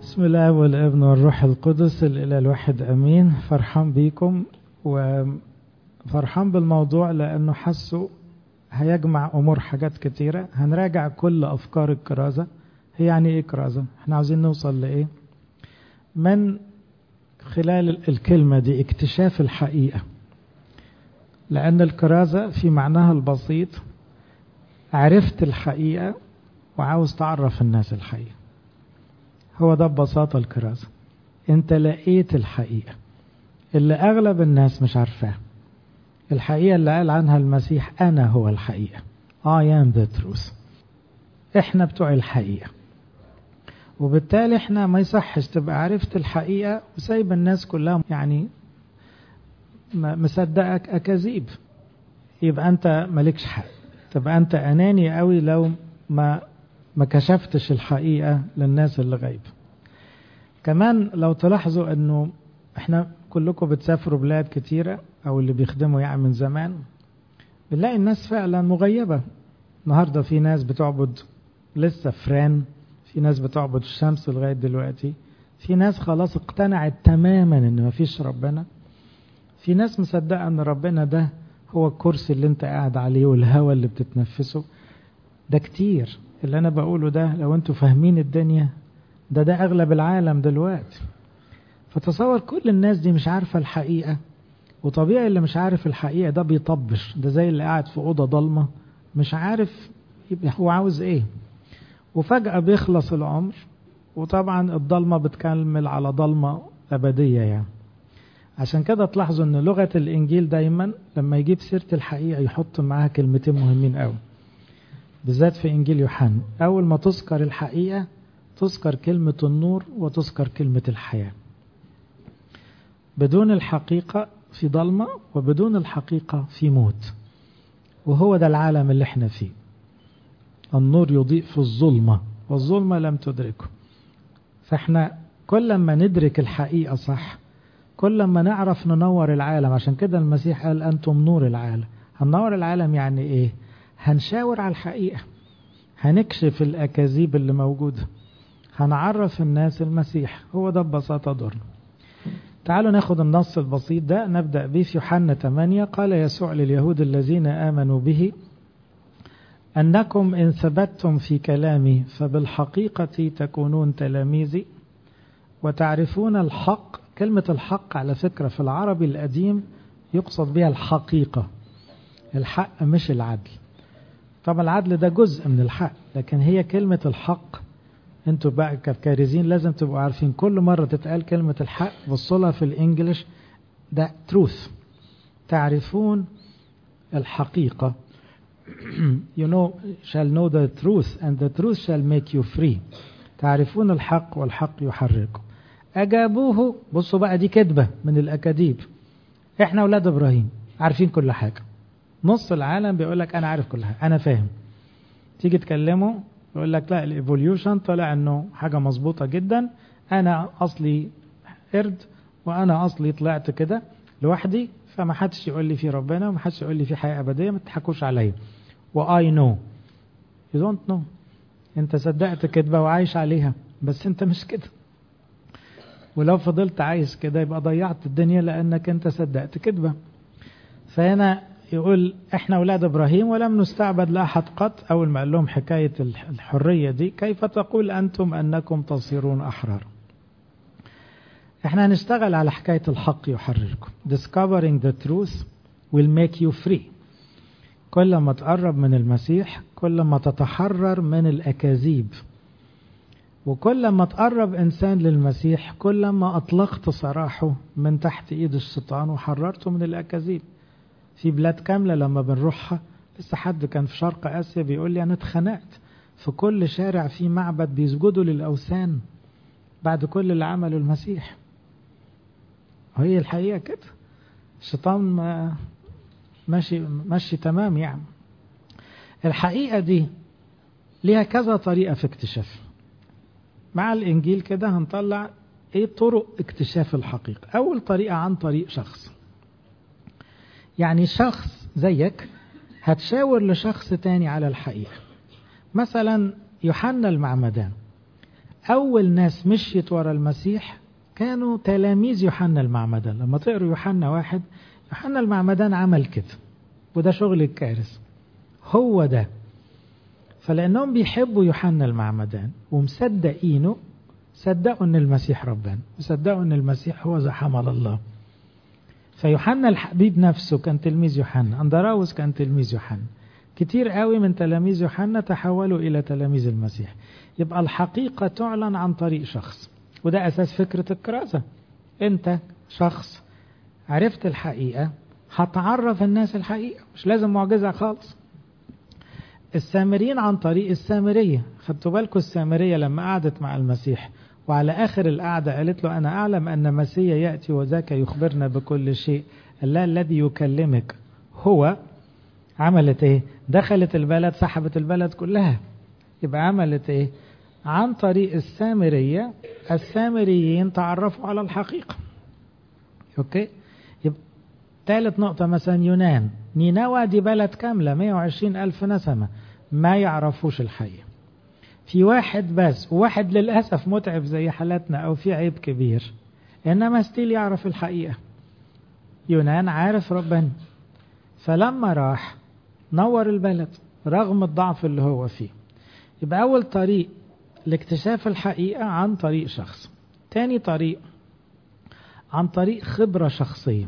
بسم الله والابن والروح القدس الإله الواحد أمين فرحان بيكم وفرحان بالموضوع لأنه حسوا هيجمع أمور حاجات كتيرة هنراجع كل أفكار الكرازة هي يعني إيه كرازة احنا عاوزين نوصل لإيه من خلال الكلمة دي اكتشاف الحقيقة لأن الكرازة في معناها البسيط عرفت الحقيقة وعاوز تعرف الناس الحقيقة هو ده ببساطة الكرازة انت لقيت الحقيقة اللي اغلب الناس مش عارفاها الحقيقة اللي قال عنها المسيح انا هو الحقيقة I am the truth احنا بتوع الحقيقة وبالتالي احنا ما يصحش تبقى عرفت الحقيقة وسايب الناس كلها يعني مصدقك اكاذيب يبقى انت مالكش حق تبقى انت اناني قوي لو ما ما كشفتش الحقيقة للناس اللي غايبة كمان لو تلاحظوا انه احنا كلكم بتسافروا بلاد كتيرة او اللي بيخدموا يعني من زمان بنلاقي الناس فعلا مغيبة النهاردة في ناس بتعبد لسه فران في ناس بتعبد الشمس لغاية دلوقتي في ناس خلاص اقتنعت تماما ان مفيش ربنا في ناس مصدقة ان ربنا ده هو الكرسي اللي انت قاعد عليه والهواء اللي بتتنفسه ده كتير اللي انا بقوله ده لو انتوا فاهمين الدنيا ده ده اغلب العالم دلوقتي فتصور كل الناس دي مش عارفة الحقيقة وطبيعي اللي مش عارف الحقيقة ده بيطبش ده زي اللي قاعد في أوضة ضلمة مش عارف يبقى هو عاوز ايه وفجأة بيخلص العمر وطبعا الضلمة بتكمل على ضلمة أبدية يعني عشان كده تلاحظوا ان لغة الانجيل دايما لما يجيب سيرة الحقيقة يحط معاها كلمتين مهمين قوي بالذات في انجيل يوحنا اول ما تذكر الحقيقة تذكر كلمة النور وتذكر كلمة الحياة بدون الحقيقة في ضلمة وبدون الحقيقة في موت وهو ده العالم اللي احنا فيه النور يضيء في الظلمة والظلمة لم تدركه فاحنا كل ما ندرك الحقيقة صح كل ما نعرف ننور العالم عشان كده المسيح قال أنتم نور العالم هننور العالم يعني إيه هنشاور على الحقيقة هنكشف الأكاذيب اللي موجودة هنعرف الناس المسيح هو ده ببساطة دورنا تعالوا ناخد النص البسيط ده نبدأ به في يوحنا 8 قال يسوع لليهود الذين آمنوا به أنكم إن ثبتتم في كلامي فبالحقيقة تكونون تلاميذي وتعرفون الحق كلمة الحق على فكرة في العربي القديم يقصد بها الحقيقة الحق مش العدل طبعا العدل ده جزء من الحق لكن هي كلمة الحق انتوا بقى ككارزين لازم تبقوا عارفين كل مرة تتقال كلمة الحق بصوا في الانجليش ده truth تعرفون الحقيقة you know shall know the truth and the truth shall make you free تعرفون الحق والحق يحرركم أجابوه بصوا بقى دي كذبة من الأكاذيب إحنا أولاد إبراهيم عارفين كل حاجة نص العالم بيقول لك أنا عارف كل حاجة أنا فاهم تيجي تكلمه يقول لك لا الإيفوليوشن طلع إنه حاجة مظبوطة جدا أنا أصلي قرد وأنا أصلي طلعت كده لوحدي فما حدش يقول لي في ربنا وما حدش يقول لي في حياة أبدية ما تضحكوش عليا وآي نو يو دونت نو أنت صدقت كذبة وعايش عليها بس أنت مش كده ولو فضلت عايز كده يبقى ضيعت الدنيا لأنك أنت صدقت كذبة فهنا يقول احنا اولاد ابراهيم ولم نستعبد لاحد قط اول ما قال لهم حكايه الحريه دي كيف تقول انتم انكم تصيرون احرار احنا هنشتغل على حكايه الحق يحرركم discovering the truth will make you free كل ما تقرب من المسيح كل ما تتحرر من الاكاذيب وكل ما تقرب انسان للمسيح كل ما اطلقت سراحه من تحت ايد الشيطان وحررته من الاكاذيب في بلاد كاملة لما بنروحها لسه حد كان في شرق آسيا بيقول لي أنا اتخنقت في كل شارع في معبد بيسجدوا للأوثان بعد كل اللي عمله المسيح هي الحقيقة كده الشيطان ما ماشي ماشي تمام يعني الحقيقة دي ليها كذا طريقة في اكتشاف مع الإنجيل كده هنطلع إيه طرق اكتشاف الحقيقة أول طريقة عن طريق شخص يعني شخص زيك هتشاور لشخص تاني على الحقيقة مثلا يوحنا المعمدان أول ناس مشيت ورا المسيح كانوا تلاميذ يوحنا المعمدان لما تقروا يوحنا واحد يوحنا المعمدان عمل كده وده شغل الكارث هو ده فلأنهم بيحبوا يوحنا المعمدان ومصدقينه صدقوا ان المسيح ربنا وصدقوا ان المسيح هو ذا حمل الله فيوحنا الحبيب نفسه كان تلميذ يوحنا اندراوس كان تلميذ يوحنا كتير قوي من تلاميذ يوحنا تحولوا الى تلاميذ المسيح يبقى الحقيقة تعلن عن طريق شخص وده اساس فكرة الكرازة انت شخص عرفت الحقيقة هتعرف الناس الحقيقة مش لازم معجزة خالص السامريين عن طريق السامرية خدتوا بالكم السامرية لما قعدت مع المسيح وعلى آخر القعدة قالت له أنا أعلم أن مسيا يأتي وذاك يخبرنا بكل شيء الله الذي يكلمك هو عملت إيه دخلت البلد سحبت البلد كلها يبقى عملت إيه عن طريق السامرية السامريين تعرفوا على الحقيقة أوكي يبقى ثالث نقطة مثلا يونان نينوى دي بلد كاملة 120 ألف نسمة ما يعرفوش الحقيقة في واحد بس وواحد للأسف متعب زي حالتنا أو في عيب كبير إنما ستيل يعرف الحقيقة يونان عارف ربنا فلما راح نور البلد رغم الضعف اللي هو فيه يبقى أول طريق لاكتشاف الحقيقة عن طريق شخص تاني طريق عن طريق خبرة شخصية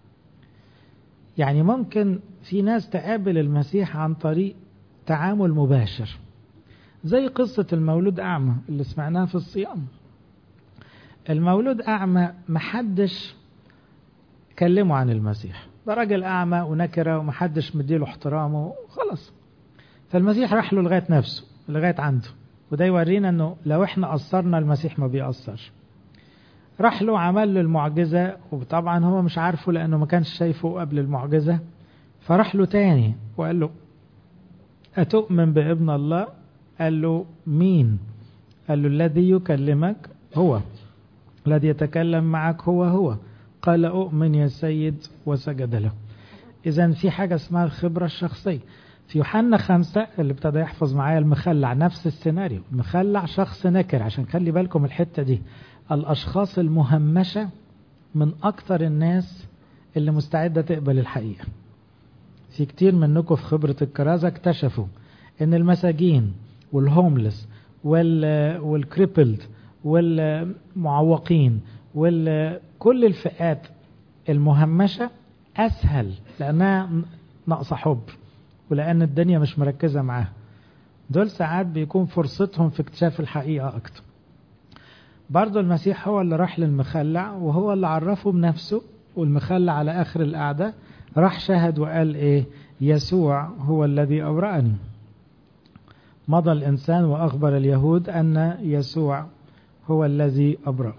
يعني ممكن في ناس تقابل المسيح عن طريق تعامل مباشر زي قصة المولود أعمى اللي سمعناها في الصيام المولود أعمى محدش كلمه عن المسيح ده راجل أعمى ونكرة ومحدش مديله احترامه خلاص فالمسيح راح له لغاية نفسه لغاية عنده وده يورينا انه لو احنا قصرنا المسيح ما بيقصرش راح له عمل له المعجزة وطبعا هو مش عارفه لأنه ما كانش شايفه قبل المعجزة فراح له تاني وقال له أتؤمن بابن الله قال له مين قال له الذي يكلمك هو الذي يتكلم معك هو هو قال أؤمن يا سيد وسجد له إذا في حاجة اسمها الخبرة الشخصية في يوحنا خمسة اللي ابتدى يحفظ معايا المخلع نفس السيناريو مخلع شخص نكر عشان خلي بالكم الحتة دي الأشخاص المهمشة من أكثر الناس اللي مستعدة تقبل الحقيقة في كتير منكم في خبرة الكرازة اكتشفوا ان المساجين والهوملس والكريبلد والمعوقين وكل الفئات المهمشة أسهل لأنها ناقصة حب ولأن الدنيا مش مركزة معاها دول ساعات بيكون فرصتهم في اكتشاف الحقيقة أكتر برضو المسيح هو اللي راح للمخلع وهو اللي عرفه بنفسه والمخلع على آخر القعدة راح شهد وقال إيه يسوع هو الذي أبرأني مضى الإنسان وأخبر اليهود أن يسوع هو الذي أبرأ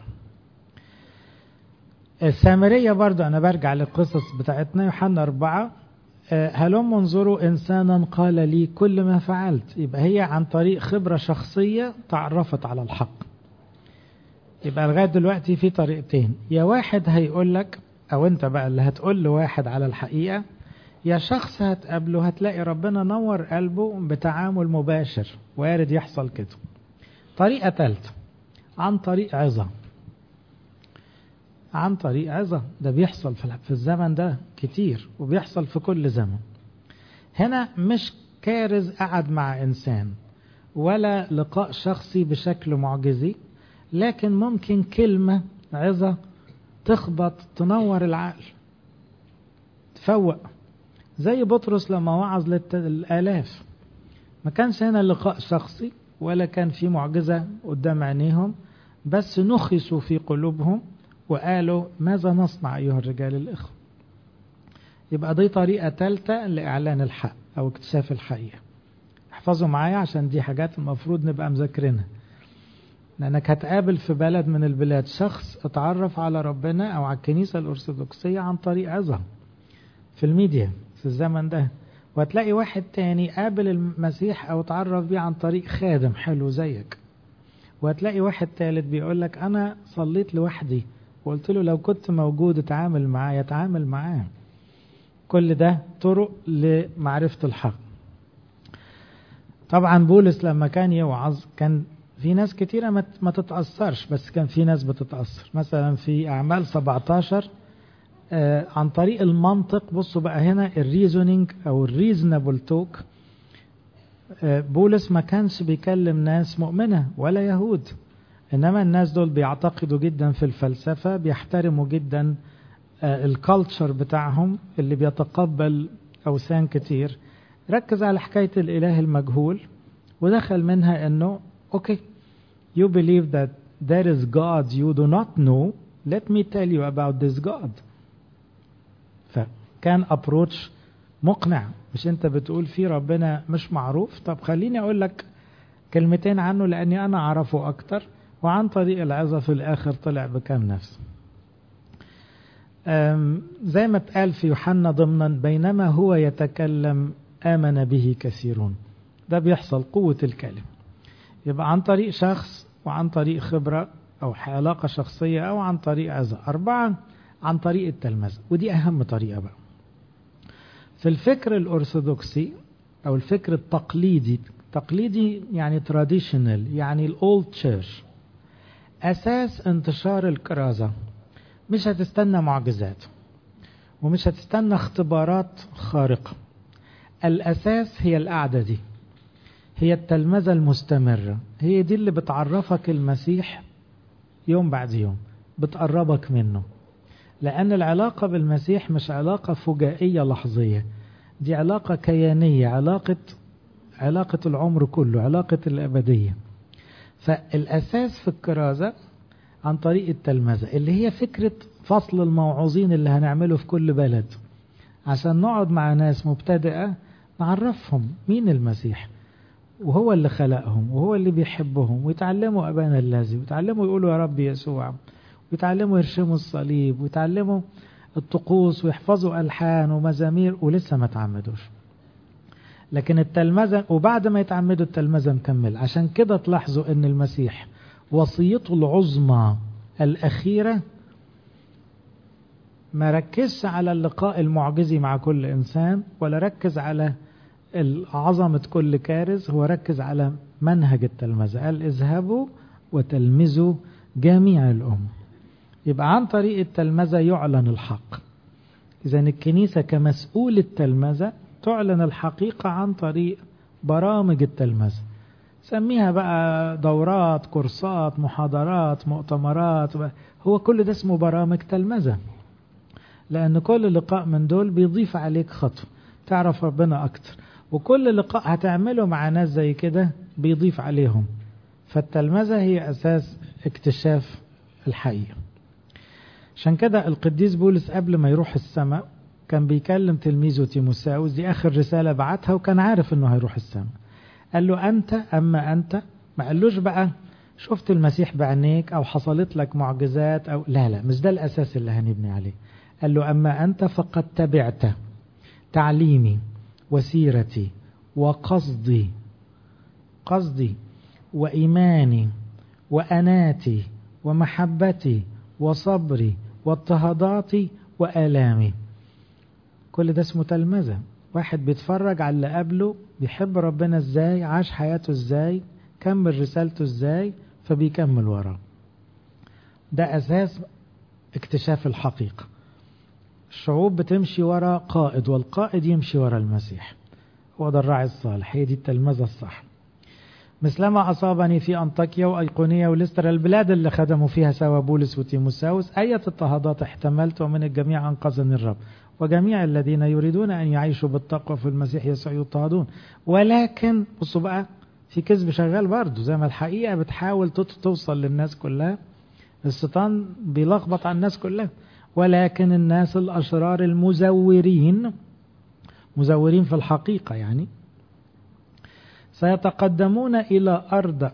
السامرية برضو أنا برجع للقصص بتاعتنا يوحنا أربعة هلم انظروا إنسانا قال لي كل ما فعلت يبقى هي عن طريق خبرة شخصية تعرفت على الحق يبقى لغاية دلوقتي في طريقتين يا واحد هيقول لك أو أنت بقى اللي هتقول لواحد على الحقيقة يا شخص هتقابله هتلاقي ربنا نور قلبه بتعامل مباشر وارد يحصل كده طريقة ثالثة عن طريق عظة عن طريق عظة ده بيحصل في الزمن ده كتير وبيحصل في كل زمن هنا مش كارز قعد مع إنسان ولا لقاء شخصي بشكل معجزي لكن ممكن كلمة عظة تخبط تنور العقل تفوق زي بطرس لما وعظ للآلاف ما كانش هنا لقاء شخصي ولا كان في معجزة قدام عينيهم بس نخسوا في قلوبهم وقالوا ماذا نصنع أيها الرجال الإخوة يبقى دي طريقة ثالثة لإعلان الحق أو اكتشاف الحقيقة احفظوا معايا عشان دي حاجات المفروض نبقى مذاكرينها لأنك هتقابل في بلد من البلاد شخص اتعرف على ربنا أو على الكنيسة الأرثوذكسية عن طريق عظة في الميديا في الزمن ده وهتلاقي واحد تاني قابل المسيح أو اتعرف بيه عن طريق خادم حلو زيك وهتلاقي واحد تالت بيقول لك أنا صليت لوحدي وقلت له لو كنت موجود اتعامل معايا اتعامل معاه كل ده طرق لمعرفة الحق طبعا بولس لما كان يوعظ كان في ناس كتيرة ما تتأثرش بس كان في ناس بتتأثر مثلا في أعمال 17 آه عن طريق المنطق بصوا بقى هنا الريزونينج أو الريزنبل توك آه بولس ما كانش بيكلم ناس مؤمنة ولا يهود إنما الناس دول بيعتقدوا جدا في الفلسفة بيحترموا جدا آه الكالتشر بتاعهم اللي بيتقبل أوثان كتير ركز على حكاية الإله المجهول ودخل منها أنه أوكي you believe that there is God you do not know let me tell you about this God فكان approach مقنع مش انت بتقول في ربنا مش معروف طب خليني اقول لك كلمتين عنه لاني انا اعرفه اكتر وعن طريق العظة في الاخر طلع بكام نفس زي ما اتقال في يوحنا ضمنا بينما هو يتكلم آمن به كثيرون ده بيحصل قوة الكلمة يبقى عن طريق شخص وعن طريق خبرة أو علاقة شخصية أو عن طريق عظة أربعة عن طريق التلمذة ودي أهم طريقة بقى في الفكر الأرثوذكسي أو الفكر التقليدي تقليدي يعني traditional يعني الأولد تشيرش أساس انتشار الكرازة مش هتستنى معجزات ومش هتستنى اختبارات خارقة الأساس هي القعدة دي هي التلمذة المستمرة هي دي اللي بتعرفك المسيح يوم بعد يوم بتقربك منه لأن العلاقة بالمسيح مش علاقة فجائية لحظية دي علاقة كيانية علاقة علاقة العمر كله علاقة الأبدية فالأساس في الكرازة عن طريق التلمذة اللي هي فكرة فصل الموعوظين اللي هنعمله في كل بلد عشان نقعد مع ناس مبتدئة نعرفهم مين المسيح وهو اللي خلقهم وهو اللي بيحبهم ويتعلموا أبانا الذي ويتعلموا يقولوا يا رب يسوع ويتعلموا يرشموا الصليب ويتعلموا الطقوس ويحفظوا ألحان ومزامير ولسه ما تعمدوش لكن التلمذة وبعد ما يتعمدوا التلمذة مكمل عشان كده تلاحظوا ان المسيح وصيته العظمى الأخيرة ما ركزش على اللقاء المعجزي مع كل إنسان ولا ركز على عظمة كل كارث هو ركز على منهج التلمذة قال اذهبوا وتلمذوا جميع الأمم يبقى عن طريق التلمذة يعلن الحق إذا الكنيسة كمسؤول التلمذة تعلن الحقيقة عن طريق برامج التلمذة سميها بقى دورات كورسات محاضرات مؤتمرات هو كل ده اسمه برامج تلمذة لأن كل لقاء من دول بيضيف عليك خطوة تعرف ربنا أكتر وكل لقاء هتعمله مع ناس زي كده بيضيف عليهم فالتلمذة هي أساس اكتشاف الحقيقة عشان كده القديس بولس قبل ما يروح السماء كان بيكلم تلميذه تيموساوس دي آخر رسالة بعتها وكان عارف إنه هيروح السماء قال له أنت أما أنت ما قالوش بقى شفت المسيح بعينيك أو حصلت لك معجزات أو لا لا مش ده الأساس اللي هنبني عليه قال له أما أنت فقد تبعت تعليمي وسيرتي وقصدي قصدي وإيماني وأناتي ومحبتي وصبري واضطهاداتي وآلامي كل ده اسمه تلمذة واحد بيتفرج على اللي قبله بيحب ربنا ازاي عاش حياته ازاي كمل رسالته ازاي فبيكمل وراه ده أساس اكتشاف الحقيقة الشعوب بتمشي ورا قائد والقائد يمشي ورا المسيح هو ده الراعي الصالح هي دي التلمذة الصح مثلما أصابني في أنطاكيا وأيقونية ولستر البلاد اللي خدموا فيها سوا بولس وتيموساوس أية اضطهادات احتملت ومن الجميع أنقذني الرب وجميع الذين يريدون أن يعيشوا بالتقوى في المسيح يسوع يضطهدون ولكن بصوا بقى في كذب شغال برضه زي ما الحقيقة بتحاول توصل للناس كلها الشيطان بيلخبط على الناس كلها ولكن الناس الأشرار المزورين مزورين في الحقيقة يعني سيتقدمون إلى أرض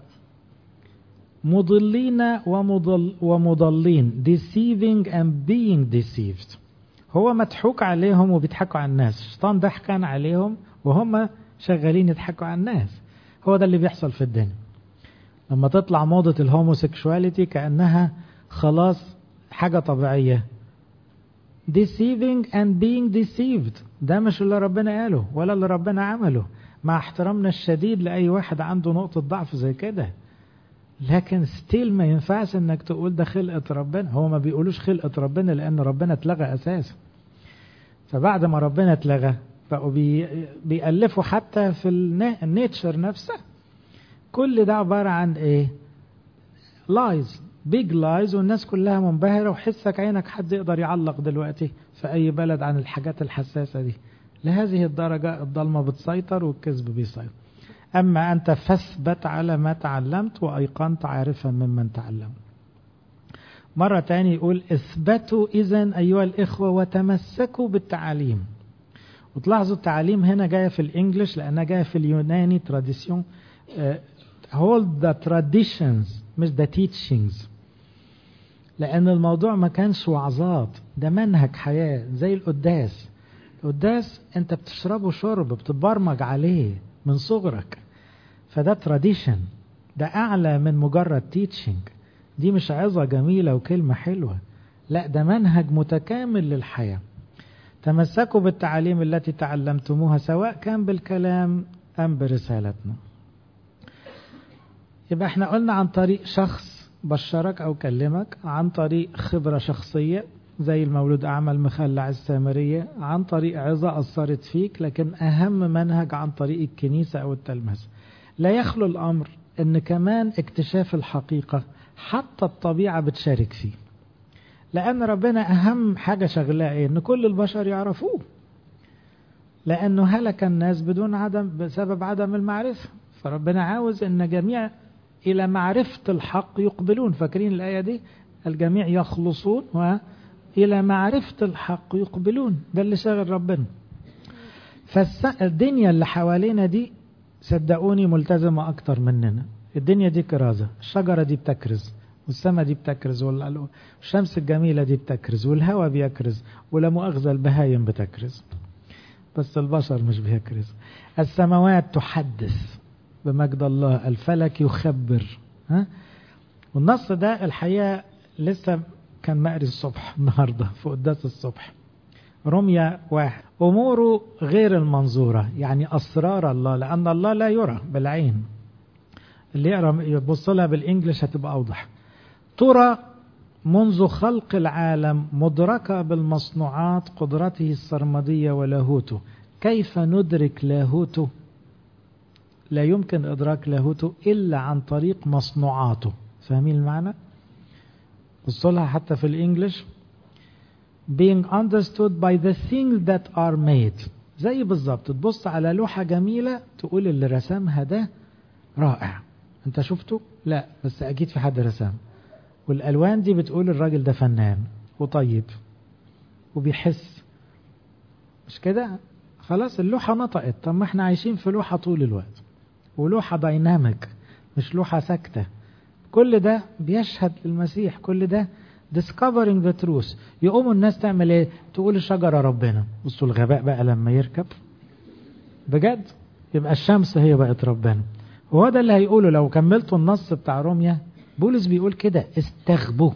مضلين ومضل ومضلين deceiving and being deceived هو مضحوك عليهم وبيضحكوا على الناس الشيطان ضحكان عليهم وهم شغالين يضحكوا على الناس هو ده اللي بيحصل في الدنيا لما تطلع موضة الهوموسيكشواليتي كأنها خلاص حاجة طبيعية deceiving and being deceived ده مش اللي ربنا قاله ولا اللي ربنا عمله مع احترامنا الشديد لأي واحد عنده نقطة ضعف زي كده لكن ستيل ما ينفعش انك تقول ده خلقة ربنا هو ما بيقولوش خلقة ربنا لان ربنا اتلغى اساسا فبعد ما ربنا اتلغى بقوا بي بيألفوا حتى في النيتشر نفسها كل ده عبارة عن ايه لايز بيج لايز والناس كلها منبهرة وحسك عينك حد يقدر يعلق دلوقتي في أي بلد عن الحاجات الحساسة دي لهذه الدرجة الضلمة بتسيطر والكذب بيسيطر أما أنت فاثبت على ما تعلمت وأيقنت عارفا ممن تعلم مرة تاني يقول اثبتوا إذا أيها الإخوة وتمسكوا بالتعاليم وتلاحظوا التعاليم هنا جاية في الإنجليش لأنها جاية في اليوناني تراديسيون hold the traditions مش the teachings لأن الموضوع ما كانش وعظات ده منهج حياة زي القداس القداس أنت بتشربه شرب بتتبرمج عليه من صغرك فده تراديشن ده أعلى من مجرد تيتشنج دي مش عظة جميلة وكلمة حلوة لا ده منهج متكامل للحياة تمسكوا بالتعاليم التي تعلمتموها سواء كان بالكلام أم برسالتنا يبقى احنا قلنا عن طريق شخص بشرك أو كلمك عن طريق خبرة شخصية زي المولود أعمى المخلع السامرية عن طريق عظة أثرت فيك لكن أهم منهج عن طريق الكنيسة أو التلمذة لا يخلو الأمر أن كمان اكتشاف الحقيقة حتى الطبيعة بتشارك فيه لأن ربنا أهم حاجة شغلاه إيه؟ إن كل البشر يعرفوه لأنه هلك الناس بدون عدم بسبب عدم المعرفة فربنا عاوز أن جميع إلى معرفة الحق يقبلون فاكرين الآية دي الجميع يخلصون وإلى معرفة الحق يقبلون ده اللي شغل ربنا فالدنيا اللي حوالينا دي صدقوني ملتزمة أكتر مننا الدنيا دي كرازة الشجرة دي بتكرز والسماء دي بتكرز والشمس الجميلة دي بتكرز والهواء بيكرز ولا مؤاخذة البهايم بتكرز بس البشر مش بيكرز السماوات تحدث بمجد الله الفلك يخبر ها والنص ده الحقيقة لسه كان مقري الصبح النهاردة في قداس الصبح رمية واحد أموره غير المنظورة يعني أسرار الله لأن الله لا يرى بالعين اللي يقرأ يبص لها بالإنجليش هتبقى أوضح ترى منذ خلق العالم مدركة بالمصنوعات قدرته السرمدية ولاهوته كيف ندرك لاهوته لا يمكن إدراك لاهوته إلا عن طريق مصنوعاته فاهمين المعنى بصوا لها حتى في الإنجليش being understood by the things that are made زي بالظبط تبص على لوحة جميلة تقول اللي رسمها ده رائع انت شفته لا بس اكيد في حد رسم والالوان دي بتقول الراجل ده فنان وطيب وبيحس مش كده خلاص اللوحة نطقت طب ما احنا عايشين في لوحة طول الوقت ولوحة دايناميك مش لوحة ساكتة كل ده بيشهد للمسيح كل ده discovering the truth يقوموا الناس تعمل ايه تقول الشجرة ربنا بصوا الغباء بقى لما يركب بجد يبقى الشمس هي بقت ربنا هو ده اللي هيقوله لو كملتوا النص بتاع روميا بولس بيقول كده استغبوا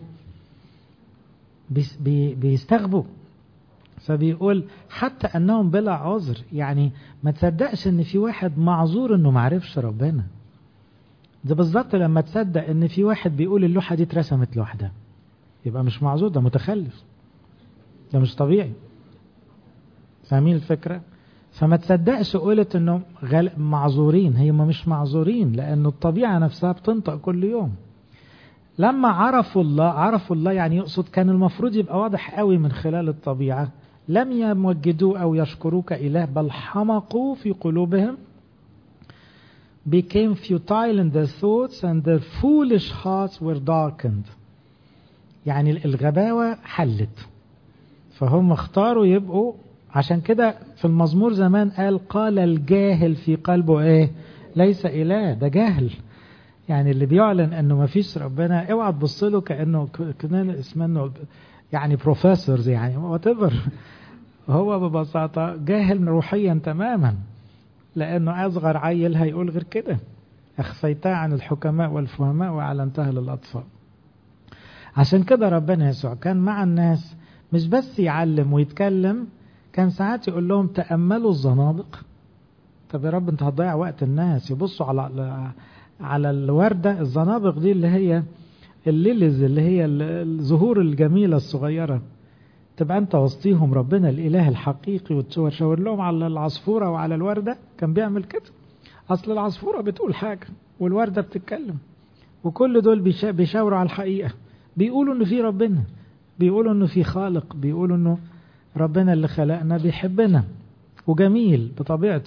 بي بيستغبوا فبيقول حتى انهم بلا عذر يعني ما تصدقش ان في واحد معذور انه معرفش ربنا ده بالظبط لما تصدق ان في واحد بيقول اللوحه دي اترسمت لوحدها يبقى مش معذور ده متخلف ده مش طبيعي فاهمين الفكره فما تصدقش قولت انه غل... معذورين هي ما مش معذورين لانه الطبيعه نفسها بتنطق كل يوم لما عرفوا الله عرفوا الله يعني يقصد كان المفروض يبقى واضح قوي من خلال الطبيعه لم يمجدوا او يشكروا كاله بل حمقوا في قلوبهم became futile in their thoughts and their foolish hearts were darkened يعني الغباوة حلت فهم اختاروا يبقوا عشان كده في المزمور زمان قال قال الجاهل في قلبه ايه ليس اله ده جاهل يعني اللي بيعلن انه ما فيش ربنا اوعى تبص له كانه كمان اسمه يعني بروفيسورز يعني وات هو ببساطه جاهل روحيا تماما لانه اصغر عيل هيقول غير كده اخفيتها عن الحكماء والفهماء واعلنتها للاطفال عشان كده ربنا يسوع كان مع الناس مش بس يعلم ويتكلم كان ساعات يقول لهم تأملوا الزنادق طب يا رب انت هتضيع وقت الناس يبصوا على على الوردة الزنابق دي اللي هي الليلز اللي هي الزهور الجميلة الصغيرة تبقى انت وسطيهم ربنا الاله الحقيقي وتشاور لهم على العصفورة وعلى الوردة كان بيعمل كده اصل العصفورة بتقول حاجة والوردة بتتكلم وكل دول بيشاوروا على الحقيقة بيقولوا انه في ربنا بيقولوا انه في خالق بيقولوا انه ربنا اللي خلقنا بيحبنا وجميل بطبيعته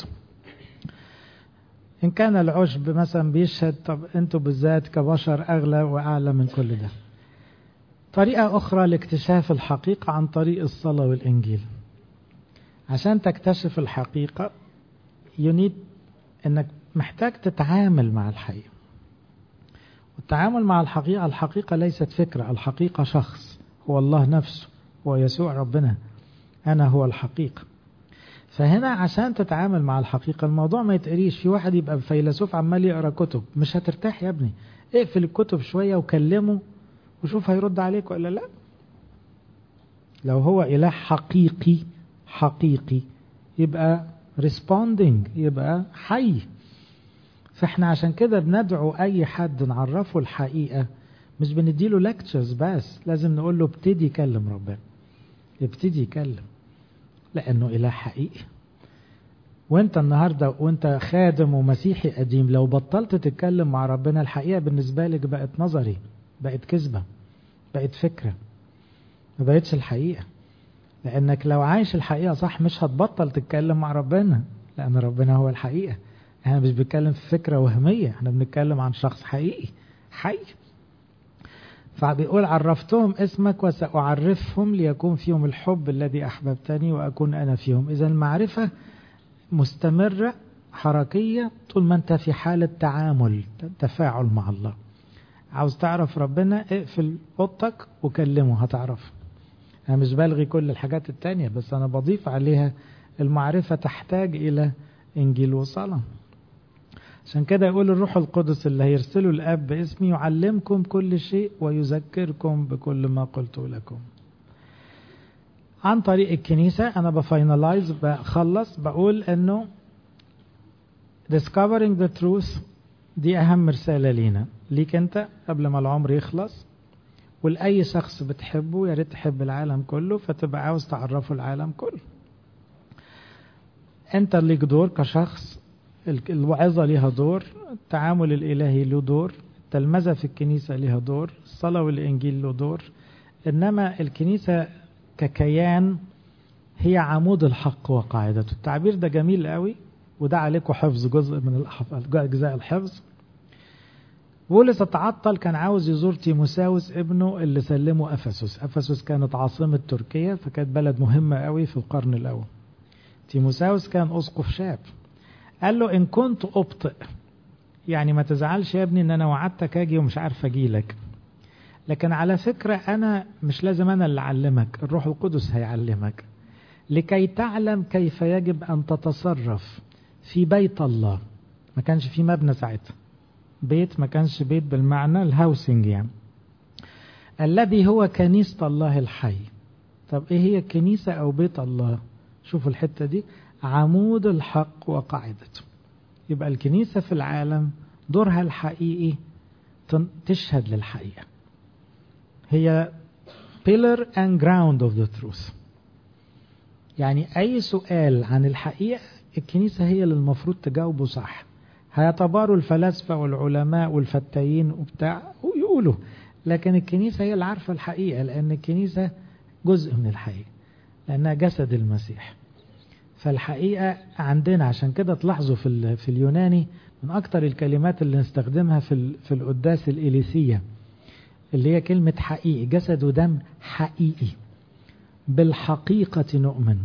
إن كان العشب مثلا بيشهد طب أنتوا بالذات كبشر أغلى وأعلى من كل ده طريقة أخرى لاكتشاف الحقيقة عن طريق الصلاة والإنجيل عشان تكتشف الحقيقة يونيد أنك محتاج تتعامل مع الحقيقة والتعامل مع الحقيقة الحقيقة ليست فكرة الحقيقة شخص هو الله نفسه هو يسوع ربنا أنا هو الحقيقة فهنا عشان تتعامل مع الحقيقة الموضوع ما يتقريش في واحد يبقى فيلسوف عمال يقرا كتب مش هترتاح يا ابني اقفل الكتب شوية وكلمه وشوف هيرد عليك ولا لا لو هو إله حقيقي حقيقي يبقى responding يبقى حي فاحنا عشان كده بندعو أي حد نعرفه الحقيقة مش بنديله lectures بس لازم نقول له ابتدي يكلم ربنا ابتدي يكلم لأنه إله حقيقي وانت النهاردة وانت خادم ومسيحي قديم لو بطلت تتكلم مع ربنا الحقيقة بالنسبة لك بقت نظري بقت كذبة بقت فكرة ما بقتش الحقيقة لأنك لو عايش الحقيقة صح مش هتبطل تتكلم مع ربنا لأن ربنا هو الحقيقة احنا مش بنتكلم في فكرة وهمية احنا بنتكلم عن شخص حقيقي حي فبيقول عرفتهم اسمك وسأعرفهم ليكون فيهم الحب الذي أحببتني وأكون أنا فيهم إذا المعرفة مستمرة حركية طول ما أنت في حالة تعامل تفاعل مع الله عاوز تعرف ربنا اقفل اوضتك وكلمه هتعرف أنا مش بلغي كل الحاجات التانية بس أنا بضيف عليها المعرفة تحتاج إلى إنجيل وصلاة عشان كده يقول الروح القدس اللي هيرسله الاب باسمي يعلمكم كل شيء ويذكركم بكل ما قلت لكم عن طريق الكنيسة أنا بفاينلايز بخلص بقول أنه discovering the truth دي أهم رسالة لينا ليك أنت قبل ما العمر يخلص ولأي شخص بتحبه يا ريت تحب العالم كله فتبقى عاوز تعرفه العالم كله أنت ليك دور كشخص الوعظة لها دور التعامل الإلهي له دور التلمذة في الكنيسة لها دور الصلاة والإنجيل له دور إنما الكنيسة ككيان هي عمود الحق وقاعدته التعبير ده جميل قوي وده عليكم حفظ جزء من أجزاء الحفظ بولس اتعطل كان عاوز يزور تيموساوس ابنه اللي سلمه أفسس أفسس كانت عاصمة تركيا فكانت بلد مهمة قوي في القرن الأول تيموساوس كان أسقف شاب قال له إن كنت أبطئ يعني ما تزعلش يا ابني إن أنا وعدتك أجي ومش عارف أجي لك لكن على فكرة أنا مش لازم أنا اللي أعلمك الروح القدس هيعلمك لكي تعلم كيف يجب أن تتصرف في بيت الله ما كانش في مبنى ساعتها بيت ما كانش بيت بالمعنى الهاوسنج يعني الذي هو كنيسة الله الحي طب ايه هي الكنيسة او بيت الله شوفوا الحتة دي عمود الحق وقاعدته يبقى الكنيسة في العالم دورها الحقيقي تشهد للحقيقة هي pillar and ground of the truth يعني أي سؤال عن الحقيقة الكنيسة هي اللي المفروض تجاوبه صح هيعتبروا الفلاسفة والعلماء والفتاين وبتاع ويقولوا لكن الكنيسة هي اللي عارفة الحقيقة لأن الكنيسة جزء من الحقيقة لأنها جسد المسيح فالحقيقة عندنا عشان كده تلاحظوا في, في اليوناني من أكتر الكلمات اللي نستخدمها في, في القداس الإليسية اللي هي كلمة حقيقي جسد ودم حقيقي بالحقيقة نؤمن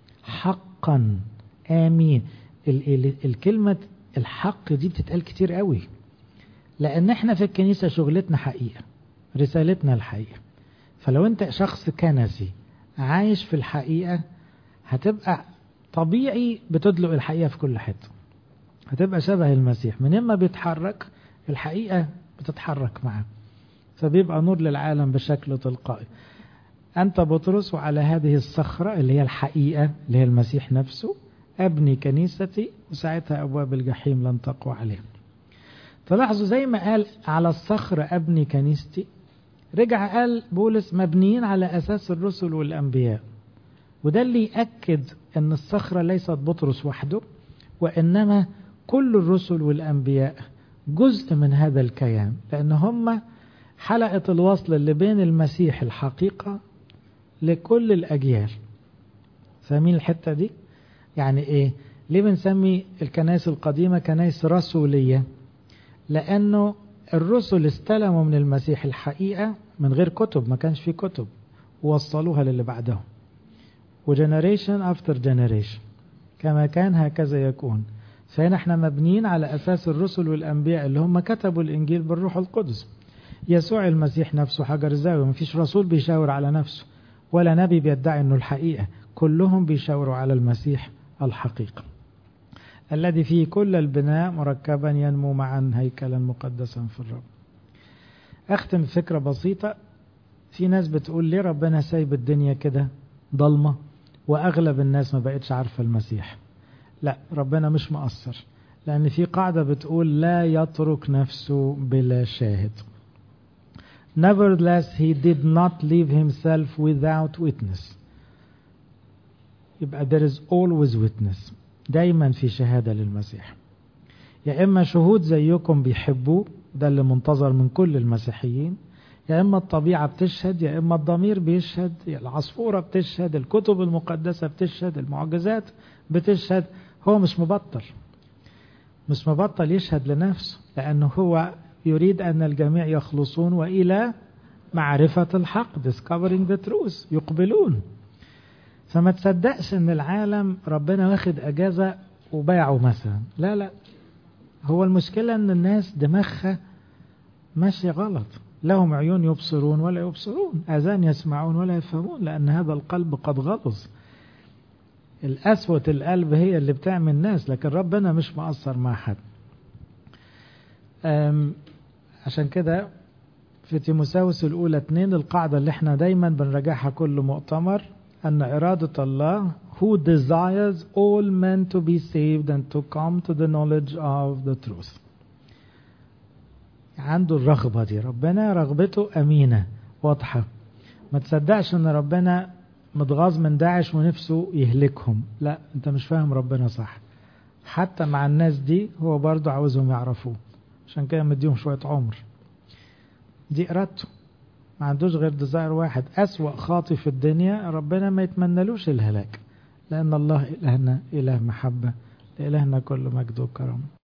حقا آمين الكلمة الحق دي بتتقال كتير قوي لأن احنا في الكنيسة شغلتنا حقيقة رسالتنا الحقيقة فلو انت شخص كنسي عايش في الحقيقة هتبقى طبيعي بتدلق الحقيقة في كل حتة هتبقى شبه المسيح من اما بيتحرك الحقيقة بتتحرك معاه فبيبقى نور للعالم بشكل تلقائي أنت بطرس وعلى هذه الصخرة اللي هي الحقيقة اللي هي المسيح نفسه أبني كنيستي وساعتها أبواب الجحيم لن تقوى عليها تلاحظوا زي ما قال على الصخر أبني كنيستي رجع قال بولس مبنيين على أساس الرسل والأنبياء وده اللي يأكد أن الصخرة ليست بطرس وحده وإنما كل الرسل والأنبياء جزء من هذا الكيان لأن هم حلقة الوصل اللي بين المسيح الحقيقة لكل الأجيال فاهمين الحتة دي؟ يعني إيه؟ ليه بنسمي الكنائس القديمة كنائس رسولية؟ لأنه الرسل استلموا من المسيح الحقيقة من غير كتب ما كانش في كتب ووصلوها للي بعدهم وجنريشن افتر جنريشن كما كان هكذا يكون فهنا احنا مبنيين على اساس الرسل والانبياء اللي هم كتبوا الانجيل بالروح القدس يسوع المسيح نفسه حجر الزاويه مفيش رسول بيشاور على نفسه ولا نبي بيدعي انه الحقيقه كلهم بيشاوروا على المسيح الحقيقه الذي فيه كل البناء مركبا ينمو معا هيكلا مقدسا في الرب اختم فكره بسيطه في ناس بتقول ليه ربنا سايب الدنيا كده ضلمه واغلب الناس ما بقتش عارفه المسيح لا ربنا مش مقصر لان في قاعده بتقول لا يترك نفسه بلا شاهد Nevertheless, he did not leave himself without witness. يبقى there is always witness. دايما في شهادة للمسيح. يا إما شهود زيكم بيحبوه ده اللي منتظر من كل المسيحيين يا إما الطبيعة بتشهد يا إما الضمير بيشهد يا العصفورة بتشهد الكتب المقدسة بتشهد المعجزات بتشهد هو مش مبطل مش مبطل يشهد لنفسه لأنه هو يريد أن الجميع يخلصون وإلى معرفة الحق discovering the truth يقبلون فما تصدقش ان العالم ربنا واخد اجازة وباعه مثلا لا لا هو المشكلة ان الناس دماغها ماشية غلط لهم عيون يبصرون ولا يبصرون اذان يسمعون ولا يفهمون لان هذا القلب قد غلظ القسوة القلب هي اللي بتعمل الناس لكن ربنا مش مقصر مع حد عشان كده في تيموساوس الأولى اتنين القاعدة اللي احنا دايما بنراجعها كل مؤتمر أن إرادة الله who desires all men to be saved and to come to the knowledge of the truth عنده الرغبة دي ربنا رغبته أمينة واضحة ما تصدقش ان ربنا متغاظ من داعش ونفسه يهلكهم لا انت مش فاهم ربنا صح حتى مع الناس دي هو برضه عاوزهم يعرفوه عشان كده مديهم شوية عمر دي إرادته ما عندوش غير ديزاير واحد أسوأ خاطي في الدنيا ربنا ما يتمنلوش الهلاك لأن الله إلهنا إله محبة لإلهنا كل مجد وكرم